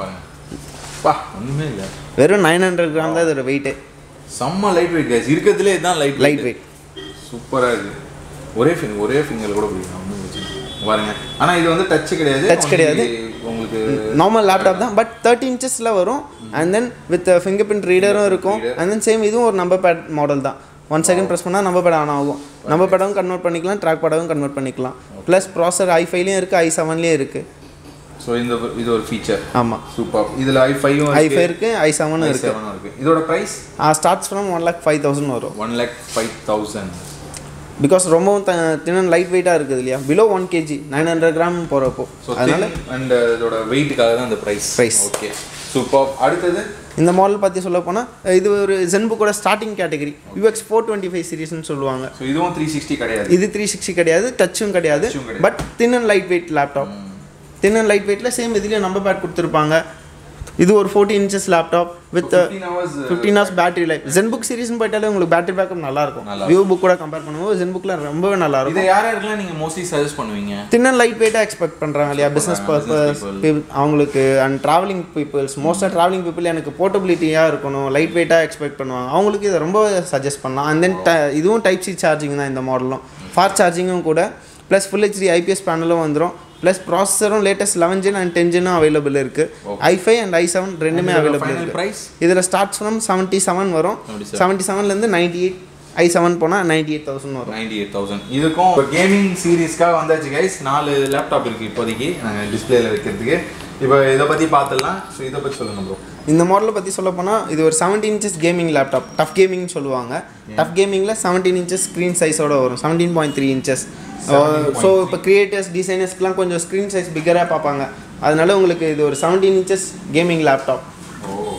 Speaker 1: பா ஒன்றுமே இல்லை
Speaker 2: வெறும் நைன் ஹண்ட்ரட் கிராம் தான் இதோட வெயிட்டு
Speaker 1: செம்ம லைட் வெயிட் கைஸ் இருக்கிறதுலே இதுதான் லைட்
Speaker 2: லைட் வெயிட்
Speaker 1: சூப்பராக இருக்குது ஒரே ஃபிங்கர் ஒரே ஃபிங்கர் கூட பிடிக்கும் ஒன்றும் பிரச்சனை இல்லை. பாருங்க ஆனால் இது வந்து டச் கிடையாது
Speaker 2: Touch கிடையாது.
Speaker 1: only உங்களுக்கு
Speaker 2: நார்மல் லேப்டாப் தான் பட் தேர்ட்டி இன்ச்சஸில் வரும் and then with finger print ரீடரும் இருக்கும் அண்ட் தென் சேம் இதுவும் ஒரு நம்பர் பேட் மாடல் தான் ஒன் செகண்ட் ப்ரெஸ் பண்ணால் நம்பர் பேட் ஆன் ஆகும் நம்பர் பேடாவும் கன்வெர்ட் பண்ணிக்கலாம் ட்ராக் பேடாவும் கன்வெர்ட் பண்ணிக்கலாம் ப்ளஸ் ப்ராசர் ஐ ஃபைவ்லேயும் இருக்குது ஐ செவன்லேயும் இருக்குது
Speaker 1: ஸோ இந்த இது ஒரு ஃபீச்சர்
Speaker 2: ஆமாம்
Speaker 1: சூப்பர் இதில் ஐ ஃபைவும்
Speaker 2: ஐ ஃபைவ் இருக்குது ஐ செவனும் இருக்குது
Speaker 1: செவனும் இருக்குது இதோட price
Speaker 2: starts from one lakh five thousand வரும்
Speaker 1: one lakh five thousand
Speaker 2: because ரொம்பவும் த தினம் லைட் வெயிட்டாக இருக்குது இல்லையா below one KG nine hundred gram போகிறப்போ
Speaker 1: ஸோ
Speaker 2: அதனால்
Speaker 1: அண்ட் இதோட வெயிட்டுக்காக தான் அந்த ப்ரைஸ்
Speaker 2: Price.
Speaker 1: ஓகே சூப்பர் அடுத்தது
Speaker 2: இந்த மாடல் பற்றி சொல்ல போனால் இது ஒரு ஜென்புக்கோட starting category UX four twenty five சீரிஸ்னு சொல்லுவாங்க
Speaker 1: ஸோ இதுவும் த்ரீ சிக்ஸ்டி கிடையாது
Speaker 2: இது த்ரீ சிக்ஸ்டி கிடையாது டச்சும் கிடையாது
Speaker 1: Touch-உம் கிடையாது.
Speaker 2: But thin and light weight laptop thin and light வெயிட்டில் சேம் இதுலேயும் நம்பர் பேட் கொடுத்துருப்பாங்க இது ஒரு forty inches laptop with
Speaker 1: fifteen hours
Speaker 2: fifteen hours battery life Zenbook சீரிஸ்னு போயிட்டாலே உங்களுக்கு பேட்டரி பேக்கப் நல்லா இருக்கும்
Speaker 1: நல்லா
Speaker 2: வியூ புக் கூட கம்பேர் பண்ணும்போது ஜென் புக்கில் ரொம்பவே நல்லா இருக்கும்
Speaker 1: இதை யார் யாருக்கெல்லாம் நீங்கள் மோஸ்ட்லி சஜஸ்ட் பண்ணுவீங்க
Speaker 2: தின் அண்ட் லைட் வெயிட்டாக எக்ஸ்பெக்ட் பண்ணுறாங்க இல்லையா பிஸ்னஸ்
Speaker 1: business
Speaker 2: பர்பஸ் அவங்களுக்கு அண்ட் ட்ராவலிங் பீப்புள்ஸ் மோஸ்ட்டாக ட்ராவலிங் பீப்புள் எனக்கு போர்ட்டபிலிட்டியாக இருக்கணும் லைட் வெயிட்டாக எக்ஸ்பெக்ட் பண்ணுவாங்க அவங்களுக்கு இதை ரொம்ப சஜஸ்ட் பண்ணலாம் அண்ட் தென் இதுவும் டைப் சி சார்ஜிங் தான் இந்த மாடலும் ஃபாஸ்ட் சார்ஜிங்கும் கூட ப்ளஸ் ஃபுல் ஹெச்டி ஐபிஎஸ் பேனலும் வந்துடும் ப்ளஸ் ப்ராசஸரும் latest eleven gen and ten ஜெனும் அவைலபிள் இருக்குது i five and I seven ரெண்டுமே அவைலபிள்
Speaker 1: ஃபைனல்
Speaker 2: இருக்குது
Speaker 1: ப்ரைஸ்
Speaker 2: இதில் ஸ்டார்ட்ஸ் ஃப்ரம் செவன்ட்டி செவன் வரும்
Speaker 1: 77.
Speaker 2: செவன்ட்டி செவன்லேருந்து நைன்டி எயிட் ஐ செவன் போனால் நைன்டி எயிட் தௌசண்ட் வரும்
Speaker 1: நைன்டி எயிட் தௌசண்ட் இதுக்கும் இப்போ கேமிங் சீரீஸ்க்காக வந்தாச்சு கைஸ் நாலு லேப்டாப் இருக்குது இப்போதைக்கு டிஸ்பிளேல வைக்கிறதுக்கு இப்போ இதை பற்றி பார்த்துடலாம் ஸோ இதை பற்றி சொல்லுங்க ப்ரோ
Speaker 2: இந்த மாடலை பற்றி சொல்ல போனால் இது ஒரு seventeen inches gaming laptop TUF gaming சொல்லுவாங்க டஃப் கேமிங்கில் செவன்டீன் இன்ச்சஸ் ஸ்க்ரீன் சைஸோட வரும் seventeen point three inches so இப்போ கிரியேட்டர்ஸ் டிசைனர்ஸ்க்குலாம் கொஞ்சம் ஸ்க்ரீன் சைஸ் பிக்கராக பார்ப்பாங்க அதனால உங்களுக்கு இது ஒரு seventeen inches gaming laptop
Speaker 1: oh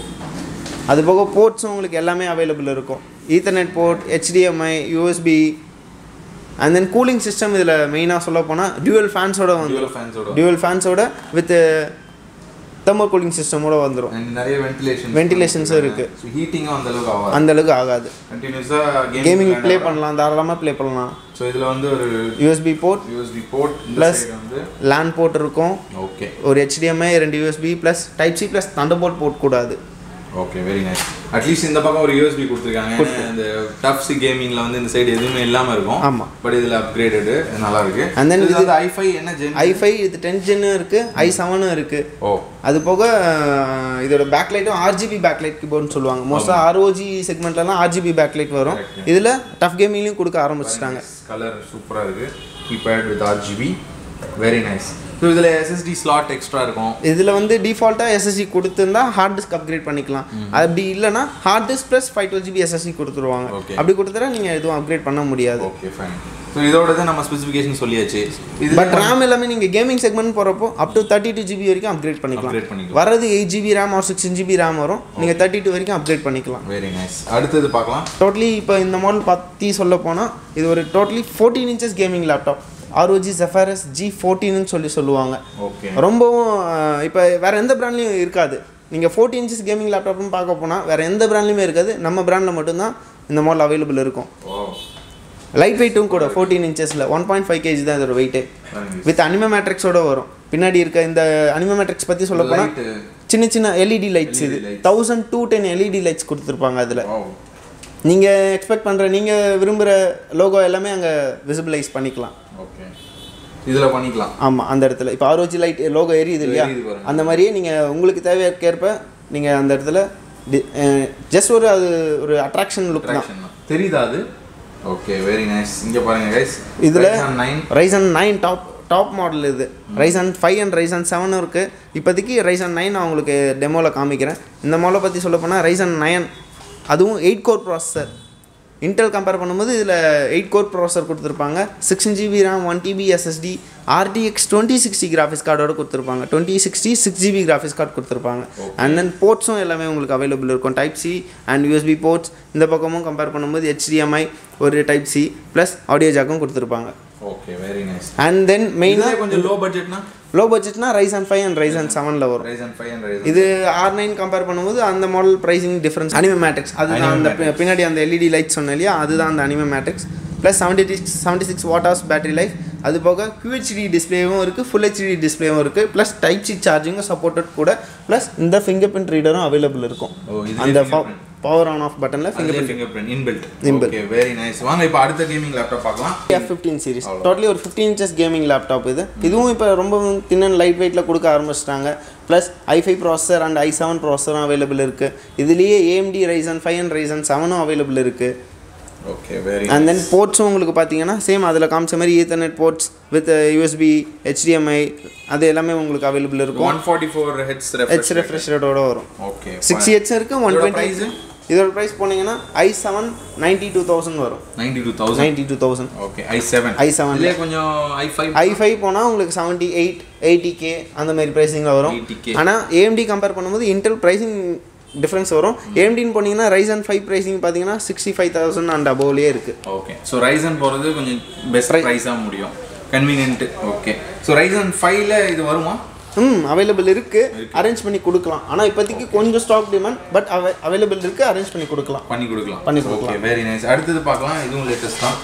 Speaker 2: அது போக போர்ட்ஸும் உங்களுக்கு எல்லாமே அவைலபிள் இருக்கும் ethernet port HDMI USB and then cooling system இதில் மெயினாக சொல்ல போனால் டியூவல் ஃபேன்ஸோட வந்து
Speaker 1: டியூவல் ஃபேன்ஸோட
Speaker 2: டியூவல் ஃபேன்ஸோட வித் தெர்மல் கூலிங் சிஸ்டமோட வந்துடும்
Speaker 1: அண்ட் நிறைய வென்டிலேஷன்
Speaker 2: Ventilations இருக்கு.
Speaker 1: ஸோ ஹீட்டிங்கும் அந்த அளவுக்கு ஆகாது
Speaker 2: அந்த அளவுக்கு ஆகாது
Speaker 1: கண்டினியூஸாக
Speaker 2: கேமிங் ப்ளே பண்ணலாம் தாராளமாக ப்ளே பண்ணலாம்
Speaker 1: ஸோ இதில் வந்து ஒரு
Speaker 2: யூஎஸ்பி போர்ட்
Speaker 1: யூஎஸ்பி போர்ட் இந்த
Speaker 2: Plus-
Speaker 1: சைடு வந்து
Speaker 2: லேண்ட் போர்ட் இருக்கும்
Speaker 1: ஓகே
Speaker 2: ஒரு ஹெச்டிஎம்ஐ ரெண்டு USB plus type C plus thunder port port கூடாது
Speaker 1: ஓகே வெரி நைஸ் அட்லீஸ்ட் இந்த பக்கம் ஒரு யூஎஸ்பி கொடுத்துருக்காங்க ஏன்னா இந்த டஃப்ஸ் கேமிங்ல வந்து இந்த சைடு எதுவுமே இல்லாம இருக்கும்
Speaker 2: ஆமா.
Speaker 1: பட் இதுல அப்கிரேடடு நல்லா இருக்கு
Speaker 2: And then
Speaker 1: இது
Speaker 2: இது-
Speaker 1: வந்து ஐஃபை என்ன ஜென்
Speaker 2: ஐ ஃபைவ் இது டென் ஜென்னும் இருக்குது ஐ செவனும் இருக்குது
Speaker 1: ஓ
Speaker 2: அது போக அஹ், இதோட பேக்லைட்டும் ஆர்ஜிபி பேக்லைட் கீபோர்ட்னு சொல்லுவாங்க மோஸ்ட்டாக ஆர்ஓஜி செக்மெண்ட்லலாம் ஆர்ஜிபி பேக்லைட் வரும்
Speaker 1: Correct.
Speaker 2: இதில் டஃப் கேமிங்லையும் கொடுக்க ஆரம்பிச்சிட்டாங்க
Speaker 1: கலர் சூப்பரா இருக்கு keypad with RGB very nice so இதுல எஸ்எஸ்டி ஸ்லாட் எக்ஸ்ட்ரா இருக்கும்
Speaker 2: இதில் வந்து டிஃபால்ட்டாக எஸ்எஸ்சி கொடுத்துருந்தா ஹார்ட் டிஸ்க் அப்கிரேட் பண்ணிக்கலாம் அப்படி இல்லைன்னா hard disk plus five twelve GB SSD கொடுத்துருவாங்க
Speaker 1: Okay.
Speaker 2: அப்படி கொடுத்துட்டா நீங்கள் எதுவும் அப்கிரேட் பண்ண முடியாது
Speaker 1: ஓகே ஃபைன் ஸோ இதோடது நம்ம ஸ்பெசிஃபிகேஷன் சொல்லியாச்சு இது
Speaker 2: பட் ரேம் எல்லாமே நீங்கள் கேமிங் செக்மெண்ட் போகிறப்போ up to thirty two GB வரைக்கும் அப்கிரேட் பண்ணிக்கலாம்
Speaker 1: அப்கிரேட் பண்ணிக்கலாம்
Speaker 2: வரது எயிட் ஜிபி ரேம் ஒரு சிக்ஸ்டின் ஜிபி ரேம் வரும் நீங்கள் தேர்ட்டி டூ வரைக்கும் அப்கிரேட் பண்ணிக்கலாம்
Speaker 1: வெரி நைஸ் அடுத்தது பார்க்கலாம்
Speaker 2: டோட்டலி இப்போ இந்த மாடல் பற்றி சொல்ல போனால் இது ஒரு totally fourteen inches gaming laptop ROG Zephyrus G ஃபோர்டீன்னு சொல்லி சொல்லுவாங்க
Speaker 1: ஓகே
Speaker 2: ரொம்பவும் இப்போ வேற எந்த பிராண்ட்லையும் இருக்காது நீங்கள் ஃபோர்ட்டி இன்ச்சஸ் கேமிங் லேப்டாப்னு பார்க்க போனால் வேற எந்த பிராண்ட்லையுமே இருக்காது நம்ம பிராண்டில் மட்டும்தான் இந்த மாடல் அவைலபிள் இருக்கும்
Speaker 1: ஓ
Speaker 2: லைட் வெயிட்டும் கூட ஃபோர்டீன் இன்ச்சஸில் ஒன் பாயிண்ட் ஃபைவ் கேஜி தான் இதோட வெயிட்டு வித் அனிமே மேட்ரிக்ஸோட வரும் பின்னாடி இருக்க இந்த அனிமே மேட்ரிக்ஸ் பற்றி சொல்ல போனால்
Speaker 1: லைட்டு
Speaker 2: சின்ன சின்ன எல்இடி லைட்ஸ் இது
Speaker 1: LED lights.
Speaker 2: Thousand two ten LED lights கொடுத்துருப்பாங்க அதில்
Speaker 1: ஓ
Speaker 2: நீங்கள் எக்ஸ்பெக்ட் பண்ணுற நீங்கள் விரும்புகிற லோகோ எல்லாமே அங்கே விசிபிளைஸ் பண்ணிக்கலாம்
Speaker 1: ஓகே இதில் பண்ணிக்கலாம்
Speaker 2: ஆமாம் அந்த இடத்துல இப்போ ஆரோஜி லைட் லோகோ எரியுது இல்லையா
Speaker 1: எரியுது பாருங்க.
Speaker 2: அந்த மாதிரியே நீங்கள் உங்களுக்கு தேவைக்கேற்ப நீங்கள் அந்த இடத்துல ஜஸ்ட் ஒரு அது ஒரு அட்ராக்ஷன் லுக் தான்
Speaker 1: Traction தான். தெரியுதா அது ஓகே வெரி நைஸ் இங்க பாருங்க கைஸ்
Speaker 2: இதுல-
Speaker 1: nine
Speaker 2: Ryzen nine top top model இது ரைசன் ஃபைவ் அண்ட் ரைசன் செவனும் இருக்குது இப்போதைக்கு ரைசன் நைன் நான் உங்களுக்கு டெமோவில் காமிக்கிறேன் இந்த மாடலை பற்றி சொல்ல போனால் ரைசன் நைன் அதுவும் eight core processor Intel compare பண்ணும்போது இதில் எயிட் கோர் ப்ராசஸர் கொடுத்துருப்பாங்க sixteen GB RAM one TB SSD RTX twenty sixty graphics கார்டோட கொடுத்துருப்பாங்க twenty sixty six GB graphics card கொடுத்துருப்பாங்க அண்ட் தென் போர்ட்ஸும் எல்லாமே உங்களுக்கு அவைலபிள் இருக்கும் type C and USB ports இந்த பக்கமும் கம்பேர் பண்ணும்போது HDMI ஒரு டைப் சி ப்ளஸ் ஆடியோ ஜாக்கும் கொடுத்துருப்பாங்க
Speaker 1: okay very nice
Speaker 2: and then மெயினாக
Speaker 1: இதுல கொஞ்சம் லோ பட்ஜெட்னா
Speaker 2: லோ பட்ஜெட்னா ரைசன் ஃபைவ் அண்ட் ரைசன் செவனில் வரும்
Speaker 1: ரைசன் ஃபைவ் அண்ட் ரைசன்
Speaker 2: இது ஆர் நைன் கம்பேர் பண்ணும்போது அந்த model pricing difference anime matrix அதுதான் அந்த பி- பின்னாடி அந்த எல்இடி லைட் சொன்னேன் இல்லையா அதுதான் அந்த anime matrix plus seventy six seventy six watt hours battery life அது போக QHD டிஸ்பிளேவும் இருக்குது ஃபுல் ஹெச்டி டிஸ்பிளேவும் இருக்குது ப்ளஸ் டைப் சி சார்ஜிங்கும் சப்போர்ட்டட் கூட ப்ளஸ் இந்த ஃபிங்கர் பிரிண்ட் ரீடரும் அவைலபிள் இருக்கும்
Speaker 1: ஓ, இதுலயே
Speaker 2: அந்த
Speaker 1: fingerprint.
Speaker 2: பவர் ஆன் ஆஃப் பட்டனில் ஃபிங்கர்
Speaker 1: அதுலயே fingerprint inbuilt
Speaker 2: Inbuilt.
Speaker 1: Okay very nice வாங்க இப்போ அடுத்த கேமிங் லேப்டாப் பார்க்கலாம்
Speaker 2: எஃப் ஃபிஃப்டீன் சீரிஸ் டோட்டலி ஒரு ஃபிஃப்டீன் இன்ச்சஸ் கேமிங் லேப்டாப் இது இதுவும் இப்போ ரொம்ப தின் அண்ட் லைட் வெயிட்டில் கொடுக்க ஆரம்பிச்சிட்டாங்க plus I five processor and I seven ப்ராசஸரும் அவைலபிள் இருக்குது இதுலேயே AMD Ryzen five and Ryzen செவனும் அவைலபிள் இருக்குது
Speaker 1: ஓகே வெரி
Speaker 2: அண்ட் தென் போர்ட்ஸும் உங்களுக்கு பார்த்தீங்கன்னா சேம் அதில் காமிச்ச மாதிரி ethernet ports with USB HDMI அது எல்லாமே உங்களுக்கு அவைலபிள் இருக்கும்
Speaker 1: one forty four hertz
Speaker 2: H refresh ரேட்டோட வரும்
Speaker 1: ஓகே
Speaker 2: சிக்ஸ் ஹெச் இருக்குது ஒன்
Speaker 1: இதோட
Speaker 2: டுவெண்ட்டி
Speaker 1: price?
Speaker 2: இதோட ப்ரைஸ் போனீங்கன்னா I seven ninety two thousand வரும்
Speaker 1: ninety two thousand
Speaker 2: ninety two thousand
Speaker 1: okay I seven
Speaker 2: i7
Speaker 1: இதுலேயே கொஞ்சம் ஐ ஃபைவ்
Speaker 2: ஐ ஃபைவ் போனால் உங்களுக்கு செவன்ட்டி எயிட் எயிட்டி கே அந்த மாதிரி ப்ரைஸிங்கில் வரும்
Speaker 1: 80K.
Speaker 2: ஆனால் ஏஎம்டி கம்பேர் பண்ணும்போது இன்டெல் ப்ரைஸிங் டிஃப்ரென்ஸ் வரும் ஏஎம்டின்னு போனீங்கன்னா ரைசன் ஃபைவ் ப்ரைஸிங் பார்த்தீங்கன்னா சிக்ஸ்டி ஃபைவ் தௌசண்ட் அண்ட் அபோவ்லேயே இருக்குது
Speaker 1: ஓகே ஸோ ரைசன் போகிறது கொஞ்சம் பெஸ்ட் ப்ரைஸாக முடியும் கன்வீனியன்ட் ஓகே ஸோ ரைசன் ஃபைவ்ல இது வருமா
Speaker 2: ம் அவைலபிள் இருக்குது அரேஞ்ச் பண்ணி கொடுக்கலாம் ஆனால் இப்போதைக்கு கொஞ்சம் ஸ்டாக் டிமாண்ட் பட் அவை அவைலபிள் இருக்குது அரேஞ்ச் பண்ணி கொடுக்கலாம்
Speaker 1: பண்ணி கொடுக்கலாம்
Speaker 2: பண்ணி
Speaker 1: ஓகே வெரி நைஸ் அடுத்தது பார்க்கலாம் இதுவும் லேட்டஸ்ட் தான்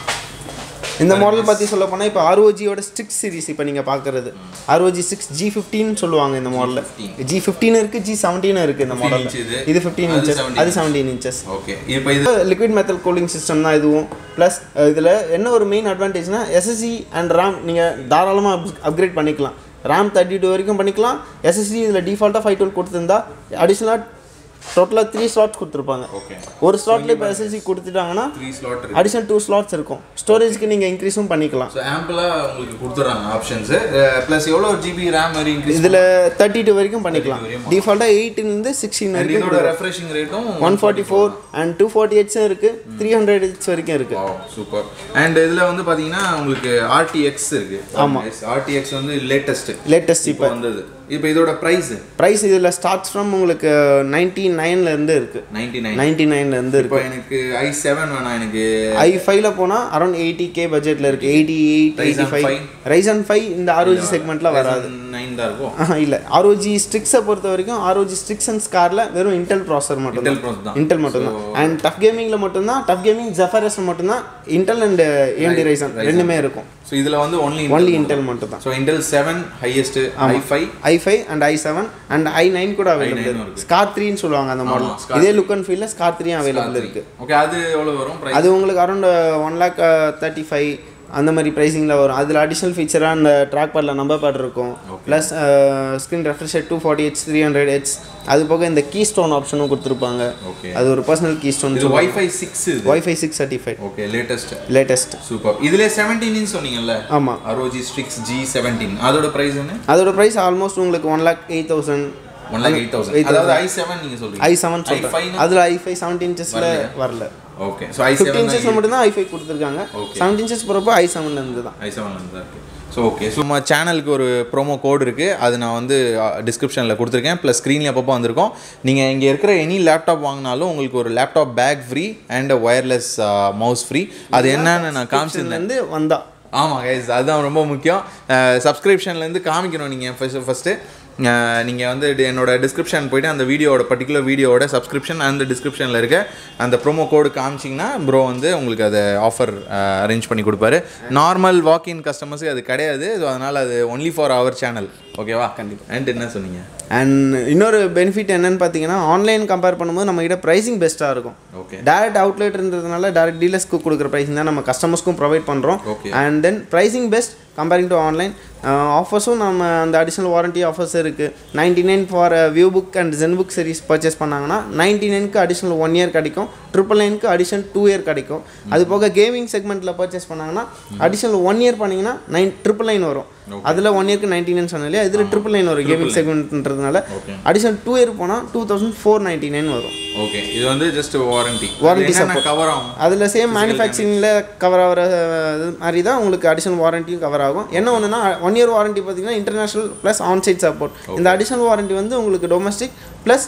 Speaker 2: இந்த மாடல் பற்றி சொல்ல போனால் இப்போ ஆர்ஓஜியோட சிக்ஸ் சீரிஸ் இப்போ நீங்கள் பார்க்குறது ஆர்ஓஜி சிக்ஸ் ஜி ஃபிஃப்டின்னு சொல்லுவாங்க இந்த மாடலில் ஜி ஃபிஃப்டீன் இருக்குது ஜி செவன்டீன் இருக்குது இந்த
Speaker 1: 15
Speaker 2: மாடலில்
Speaker 1: inch இது.
Speaker 2: இது ஃபிஃப்டீன்
Speaker 1: அது
Speaker 2: இன்ச்சஸ்
Speaker 1: 17
Speaker 2: அது செவன்டீன் இன்ச்சஸ்
Speaker 1: ஓகே இப்போ இது
Speaker 2: லிக்விட் மெத்தல் கூலிங் சிஸ்டம் தான் இதுவும் ப்ளஸ் இதில் என்ன ஒரு மெயின் அட்வான்டேஜ்னா எஸ்எஸ்சி அண்ட் ரேம் நீங்கள் தாராளமாக அப்கிரேட் பண்ணிக்கலாம் ரேம் தேர்ட்டி டூ வரைக்கும் பண்ணிக்கலாம் எஸ்எஸ்சி இதில் டிஃபால்ட்டாக ஃபைவ் டுவெல் கொடுத்துருந்தா அடிஷ்னலாக டோட்டலாக த்ரீ ஸ்லாட்ஸ் கொடுத்துருப்பாங்க
Speaker 1: ஓகே
Speaker 2: ஒரு ஸ்லாட்டில் இப்போ எஸ்எஸ்சி கொடுத்துட்டாங்கன்னா
Speaker 1: த்ரீ ஸ்லாட் இருக்கு
Speaker 2: அடிஷனல் டூ ஸ்லாட்ஸ் இருக்கும் ஸ்டோரேஜ்க்கு நீங்கள் இன்க்ரீஸும் பண்ணிக்கலாம்
Speaker 1: ஸோ ஆம்பிளாக உங்களுக்கு கொடுத்துட்றாங்க ஆப்ஷன்ஸு ப்ளஸ் எவ்வளோ ஜிபி ரேம் வரை இன்க்ரீஸ்
Speaker 2: இதில் தேர்ட்டி டூ வரைக்கும் பண்ணிக்கலாம் டிஃபால்ட்டாக எயிட்டிலேருந்து சிக்ஸ்டீன்
Speaker 1: அண்ட்
Speaker 2: வரைக்கும்
Speaker 1: இதோட ரெஃப்ரெஷிங் ரேட்டும்
Speaker 2: one forty four and two forty ஹெட்ஸும் இருக்குது த்ரீ ஹண்ட்ரட் ஹெட்ஸ் வரைக்கும் இருக்குது
Speaker 1: சூப்பர் அண்ட் இதில் வந்து பார்த்தீங்கன்னா உங்களுக்கு ஆர்டிஎக்ஸ் இருக்கு
Speaker 2: ஆமா.
Speaker 1: ஆர்டிஎக்ஸ் வந்து லேட்டஸ்ட்
Speaker 2: லேட்டஸ்ட்
Speaker 1: இப்போ வந்தது இப்போ இதோட ப்ரைஸ்
Speaker 2: ப்ரைஸ் இதில் ஸ்டார்ட்ஸ் ஃப்ரம் உங்களுக்கு நைன்டி நைன்லேருந்து இருக்குது
Speaker 1: நைன்டி நைன்
Speaker 2: நைன்டி நைன்லேருந்து
Speaker 1: இப்போ
Speaker 2: இருக்குது
Speaker 1: எனக்கு ஐ செவன் வேணாம் எனக்கு
Speaker 2: ஐ ஃபைவ்ல போனால் அரௌண்ட் எயிட்டி கே பட்ஜெட்டில் இருக்குது eighty eight eighty
Speaker 1: Ryzen
Speaker 2: five
Speaker 1: 5.
Speaker 2: Ryzen five இந்த ஆர்ஓஜி செக்மெண்ட்டில் வராது
Speaker 1: நைன் தான் இருக்கும்
Speaker 2: ஆஹா இல்லை ஆர்ஓஜி ஸ்ட்ரிக்ஸை பொறுத்த வரைக்கும் ஆர்ஓஜி ஸ்ட்ரிக்ஸ் அண்ட் ஸ்காரில் வெறும் இன்டெல் ப்ராசர்
Speaker 1: Intel
Speaker 2: மட்டும்தான்
Speaker 1: processor தான்.
Speaker 2: இன்டெல் மட்டும்தான் அண்ட் டஃப் கேமிங்கில் மட்டும்தான் டஃப் கேமிங் ஜெஃபரஸ் மட்டும்தான் இன்டெல் அண்ட் ஏஎம்டி ரைசன் ரெண்டுமே இருக்கும்
Speaker 1: ஸோ இதில் வந்து ஒன்லி
Speaker 2: ஒன்லி இன்டெல் மட்டும்தான்
Speaker 1: so Intel seven highest I five
Speaker 2: I five and I seven and I nine கூட அவைலபிள்
Speaker 1: இருக்கு.
Speaker 2: இருக்கு ஸ்கார் த்ரீன்னு சொல்லுவாங்க அந்த மாடல்
Speaker 1: Scar
Speaker 2: இதே லுக் அண்ட் ஃபீல்ல ஸ்கார் த்ரீ அவைலபிள் இருக்கு
Speaker 1: ஓகே அது எவ்வளோ வரும் ப்ரைஸ்
Speaker 2: அது உங்களுக்கு around one lakh thirty five அந்த மாதிரி ப்ரைஸிங்கில் வரும் அதில் அடிஷ்னல் ஃபீச்சராக அந்த ட்ராக் பேடில் நம்பர் பேட் இருக்கும் plus screen refresh two forty H three hundred H அது போக இந்த கீ ஸ்டோன் ஆப்ஷனும் கொடுத்துருப்பாங்க
Speaker 1: ஓகே
Speaker 2: அது ஒரு பர்சனல் கீ ஸ்டோன்
Speaker 1: இது வைஃபை சிக்ஸ் இது
Speaker 2: WiFi six certified
Speaker 1: okay latest
Speaker 2: latest
Speaker 1: super இதுல செவன்டீன் சொன்னீங்கல்ல
Speaker 2: ஆமாம்
Speaker 1: அரோஜி ஸ்ட்ரிக்ஸ் ஜி செவன்டீன் அதோட ப்ரைஸ் என்ன
Speaker 2: அதோட ப்ரைஸ் ஆல்மோஸ்ட் உங்களுக்கு one lakh eight thousand
Speaker 1: one lakh eight thousand அதாவது ஐ செவன் நீங்க சொல்றீங்க
Speaker 2: ஐ செவன்
Speaker 1: i5
Speaker 2: சொல்கிறேன் அதில் ஐ ஃபைவ் செவன்டீன் இன்ச்சஸில் வரல
Speaker 1: okay so I
Speaker 2: fifty
Speaker 1: seven
Speaker 2: இன்ச்சஸில் மட்டும்தான் ஐ ஃபைவ் கொடுத்துருக்காங்க
Speaker 1: Okay.
Speaker 2: செவன்டீன் இன்ச்சஸ் போகிறப்போ ஐ செவன்ல இருந்து தான்
Speaker 1: ஐ செவன் தான் இருக்கு ஸோ ஓகே ஸோ நம்ம சேனலுக்கு ஒரு ப்ரோமோ கோட் இருக்குது அது நான் வந்து டிஸ்கிரிப்ஷனில் கொடுத்துருக்கேன் ப்ளஸ் ஸ்க்ரீன்லேயே அப்பப்போ வந்திருக்கோம் நீங்கள் இங்கே இருக்கிற எனி லேப்டாப் வாங்கினாலும் உங்களுக்கு ஒரு laptop bag free and wireless mouse free அது என்னன்னு நான் காமிச்சிருந்தேன்
Speaker 2: இருந்து வந்தா
Speaker 1: ஆமாம் கைஸ் அதுதான் ரொம்ப முக்கியம் சப்ஸ்கிரிப்ஷன்லேருந்து காமிக்கணும் நீங்கள் ஃபஸ்ட்டு ஃபஸ்ட்டு நீங்கள் வந்து டி- என்னோட டிஸ்கிரிப்ஷன் போயிட்டு அந்த வீடியோட பர்டிகுலர் வீடியோவோட சப்ஸ்கிரிப்ஷன் அந்த டிஸ்கிரிப்ஷனில் இருக்க அந்த ப்ரோமோ கோடு காமிச்சிங்கன்னா ப்ரோ வந்து உங்களுக்கு அதை ஆஃபர் அரேஞ்ச் பண்ணி கொடுப்பாரு நார்மல் வாக்இன் கஸ்டமர்ஸுக்கு அது கிடையாது ஸோ அதனால் அது ஒன்லி ஃபார் அவர் சேனல் ஓகேவா கண்டிப்பாக அண்ட் என்ன சொன்னீங்க
Speaker 2: அண்ட் இன்னொரு பெனிஃபிட் என்னன்னு பார்த்தீங்கன்னா ஆன்லைன் கம்பேர் பண்ணும்போது நம்ம கிட்ட ப்ரைசிங் பெஸ்ட்டாக இருக்கும்
Speaker 1: ஓகே
Speaker 2: டேரக்ட் அவுட்லெட்ன்றதுனால டேரக்ட் டீலர்ஸ்க்கு கொடுக்குற ப்ரைஸிங் தான் நம்ம கஸ்டமர்ஸ்க்கும் ப்ரொவைட் பண்ணுறோம்
Speaker 1: Okay.
Speaker 2: And then pricing best comparing to online ஆஃபர்ஸும் நம்ம அந்த அடிஷ்னல் வாரண்டி ஆஃபர்ஸ் இருக்குது ninety nine for view book and Zen book series purchase பண்ணாங்கன்னா நைன்டி நைனுக்கு அடிஷ்னல் ஒன் இயர் கிடைக்கும் ட்ரிபிள் நைனுக்கு அடிஷனல் டூ இயர் கிடைக்கும் அது போக கேமிங் செக்மெண்ட்டில் பர்ச்சேஸ் பண்ணாங்கன்னா அடிஷ்னல் ஒன் இயர் பண்ணிங்கன்னா நைன் ட்ரிபிள் நைன் வரும் அதில் ஒன் இயர்க்கு நைன்டி நைன் சொன்னேன் இல்லையா இதில் ட்ரிபிள் நைன் வரும் கேமிங் செக்மெண்ட்ன்றதுனால
Speaker 1: Okay.
Speaker 2: அடிஷனல் டூ இயர் போனால் two thousand four ninety nine வரும்
Speaker 1: ஓகே இது வந்து ஜஸ்ட் வாரண்டி
Speaker 2: Warranty
Speaker 1: கவர் ஆகும்
Speaker 2: அதில் சேம் மேனுஃபேக்சரிங்கில் கவர் ஆகிற இது மாதிரி தான் உங்களுக்கு அடிஷனல் வாரண்டியும் கவர் ஆகும் என்ன ஒன்றுனா ஒன் இயர் வாரண்டி பார்த்தீங்கன்னா இன்டர்நேஷனல் ப்ளஸ் ஆன்சைட் சப்போர்ட் இந்த அடிஷனல் வாரண்டி வந்து உங்களுக்கு டொமஸ்டிக் ப்ளஸ்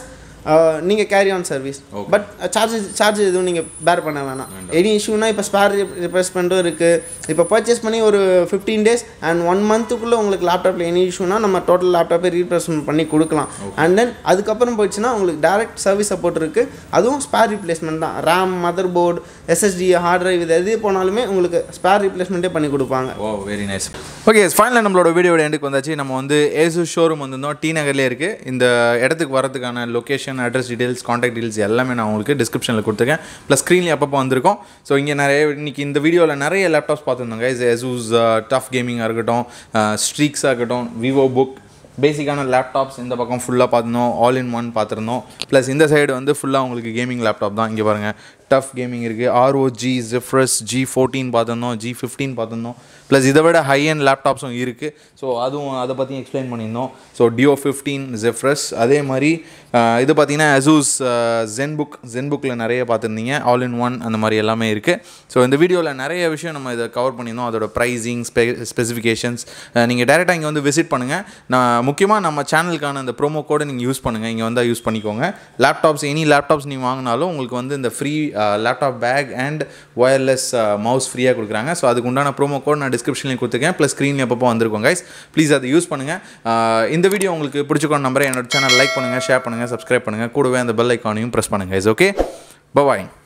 Speaker 2: நீங்கள் carry on service but charge charge எதுவும் நீங்கள் பேர் பண்ண வேணாம் எனி இஷ்யூனா இப்போ ஸ்பேர் ரிப்ளேஸ்மெண்ட்டும் இருக்குது இப்போ பர்ச்சேஸ் பண்ணி ஒரு ஃபிஃப்டீன் டேஸ் அண்ட் ஒன் மந்த்துக்குள்ளே உங்களுக்கு லேப்டாப்பில் எனி இஷ்யூனா நம்ம டோட்டல் லேப்டாப்பை ரீப்ளேஸ்மெண்ட் பண்ணி கொடுக்கலாம் அண்ட் தென் அதுக்கப்புறம் போயிடுச்சுன்னா உங்களுக்கு டேரக்ட் சர்வீஸ் சப்போர்ட் இருக்குது அதுவும் ஸ்பேர் ரீப்ளேஸ்மெண்ட் தான் RAM motherboard SSD hard drive இது எது போனாலுமே உங்களுக்கு ஸ்பேர் ரீப்ளேஸ்மெண்ட்டே பண்ணி கொடுப்பாங்க
Speaker 1: oh very nice okay final நம்மளோட வீடியோட எண்டுக்கு வந்தாச்சு நம்ம வந்து ஏசு ஷோரூம் வந்திருந்தோம் டி நகர்லேயே இருக்குது இந்த இடத்துக்கு வரதுக்கான location address details contact details எல்லாமே நான் உங்களுக்கு டிஸ்கிரிப்ஷனில் கொடுத்துருக்கேன் ப்ளஸ் ஸ்க்ரீன்லேயே அப்பப்போ வந்திருக்கோம் ஸோ இங்கே நிறைய இன்னைக்கு இந்த வீடியோவில் நிறைய லேப்டாப்ஸ் பார்த்துருந்தோங்க இது எசூஸ் டஃப் கேமிங்காக இருக்கட்டும் ஸ்ட்ரீக்ஸாக இருக்கட்டும் விவோ புக் பேசிக்கான லேப்டாப்ஸ் இந்த பக்கம் ஃபுல்லாக பார்த்துருந்தோம் ஆல் இன் ஒன் பார்த்துருந்தோம் ப்ளஸ் இந்த சைடு வந்து ஃபுல்லாக உங்களுக்கு கேமிங் லேப்டாப் தான் இங்கே பாருங்கள் டஃப் கேமிங் இருக்குது ஆர்ஓஜி ஜெஃப்ரஸ் ஜி ஃபோர்டீன் பார்த்துருந்தோம் ஜி ஃபிஃப்டீன் பார்த்துருந்தோம் ப்ளஸ் இதை விட ஹை அண்ட் லேப்டாப்ஸும் இருக்குது ஸோ அதுவும் அதை பற்றி எக்ஸ்பிளைன் பண்ணியிருந்தோம் ஸோ டியோ ஃபிஃப்டீன் ஜெஃப்ரஸ் அதே மாதிரி அஹ், இது பார்த்தீங்கன்னா அசூஸ் ஜென் புக் ஜென் புக்கில் நிறைய பார்த்துருந்தீங்க ஆல் இன் ஒன் அந்த மாதிரி எல்லாமே இருக்குது ஸோ இந்த வீடியோவில் நிறைய விஷயம் நம்ம இதை கவர் பண்ணியிருந்தோம் அதோட ப்ரைஸிங் ஸ்பெ ஸ்பெசிஃபிகேஷன்ஸ் நீங்கள் டேரெக்டாக இங்கே வந்து விசிட் பண்ணுங்கள் நான் முக்கியமாக நம்ம சேனலுக்கான இந்த ப்ரோமோ கோடை நீங்கள் யூஸ் பண்ணுங்கள் இங்கே வந்தால் யூஸ் பண்ணிக்கோங்க லேப்டாப்ஸ் எனி லேப்டாப்ஸ் நீங்கள் வாங்கினாலும் உங்களுக்கு வந்து இந்த free laptop bag and wireless mouse ஃப்ரீயாக கொடுக்குறாங்க ஸோ அதுக்கு உண்டான ப்ரோமோ கோட் நான் டிஸ்கிரிப்ஷன்லேயும் கொடுத்துருக்கேன் ப்ளஸ் ஸ்க்ரீன் எப்பப்போ வந்திருக்கோம் கைஸ் ப்ளீஸ் அதை யூஸ் பண்ணுங்கள் இந்த வீடியோ உங்களுக்கு பிடிச்சிக்கோ நம்பரை என்னோட சேனல் லைக் பண்ணுங்கள் ஷேர் பண்ணுங்கள் சப்ஸ்கிரைப் பண்ணுங்கள் கூடவே அந்த பெல் ஐக்கானையும் ப்ரெஸ் பண்ணுங்கள் கைஸ் ஓகே பபாய்